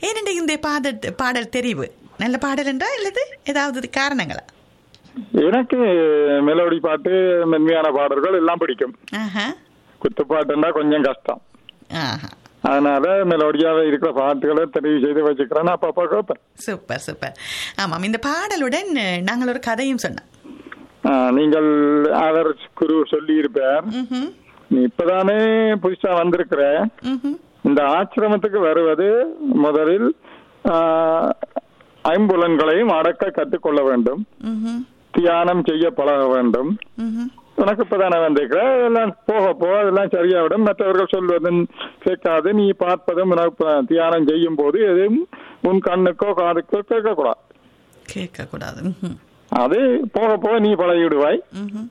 ஏனென்ற இந்த பாடல் பாடல் தெரிவு நல்ல பாடல் என்றா இல்லது ஏதாவது காரணங்களா எனக்கு மெலோடி பாட்டு மென்மையான பாடல்கள் எல்லாம் பிடிக்கும் ஆஹா குத்துப்பாட்டுன்னா கொஞ்சம் கஷ்டம் ஆஹா அதனால மெலோடியாவே இருக்கிற பாட்டுகளை தெரிவு செய்து வச்சுக்கிறேன் அப்பப்போ கேட்பேன் சூப்பர் சூப்பர் ஆமாம் இந்த பாடலுடன் அஹ், நாங்கள் ஒரு கதையும் சொன்னோம் ஆ, நீங்கள் அவர் குரு சொல்லி இருப்பார் ம்ஹும், நீ இப்பதானே புதுசா வந்திருக்கிற ம்ஹும், இந்த ஆசிரமத்துக்கு வருவது முதலில் ஆ, ஐம்புலன்களையும் அடக்க கற்றுக்கொள்ள வேண்டும் ம்ஹும், தியானம் செய்ய பழக வேண்டும் ம்ஹும். உனக்கு இப்பதானே வந்திருக்கிற எல்லாம் போக போக அதெல்லாம் சரியாவிடும் மற்றவர்கள் சொல்வதும் கேட்காது நீ பார்ப்பதும் உனக்கு ப- தியானம் செய்யும் போது எதுவும் உன் கண்ணுக்கோ காதுக்கோ கேட்கக்கூடாது கேட்கக்கூடாது ம்ஹும், அது போக போக நீ பழகிவிடுவாய் ம்ஹும்.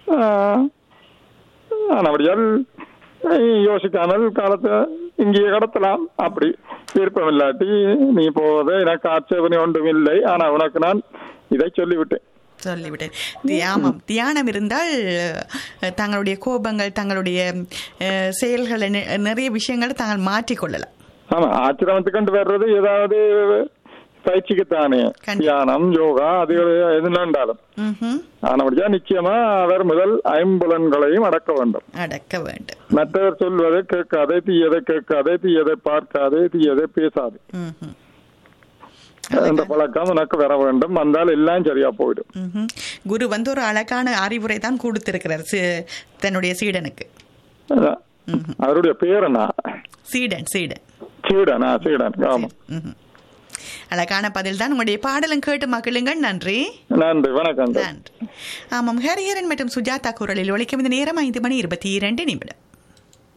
ஆனபடியால் யோசிக்காமல் காலத்தை இங்கேயே கடத்தலாம் அப்படி விருப்பம் இல்லாட்டி நீ போவதை எனக்கு ஆட்சேபனை ஒன்றும் இல்லை ஆனா உனக்கு நான் இதை சொல்லிவிட்டேன் சொல்லிவிட்டேன் தி- ஆமாம் தியானம் இருந்தால் அஹ், தங்களுடைய கோபங்கள் தங்களுடைய அஹ், செயல்களை நி- நிறைய விஷயங்களை தாங்கள் மாற்றிக்கொள்ளலாம் ஆமா ஆச்சிரமத்துக்கு வர்றது ஏதாவது பயிற்சிக்குத்தானே கண்டி- தியானம் யோகா அது எதுனாலும் ம்ஹும். ஆனபடியா நிச்சயமா அவர் முதல் ஐம்புலன்களையும் அடக்க வேண்டும் அடக்க வேண்டும் மற்றவர் சொல்வதை கேட்காதே தீயதை கேட்காதே தீயதை பார்க்காதே தீயதை பேசாதே ம்ஹும். அந்த பழக்கம் உனக்கு வர வேண்டும் வந்தால் எல்லாம் சரியா போயிடும் ம்ஹும். குரு வந்து ஒரு அழகான அறிவுரை தான் கொடுத்திருக்கிறார் சி- தன்னுடைய சீடனுக்கு அதான். அவருடைய பேர் என்ன சீடன் சீடன் சீடனா சீடன் ஆமா ம்ஹும். அழகான பதில் தான் உங்களுடைய பாடலும் கேட்டு மகிழுங்கள் நன்றி நன்றி வணக்கம் நன்றி ஆமாம் ஹரிஹரன் மற்றும் சுஜாதா குரலில் ஒழிக்கும் இந்த நேரம் ஐந்து மணி இருபத்தி இரண்டு நிமிடம்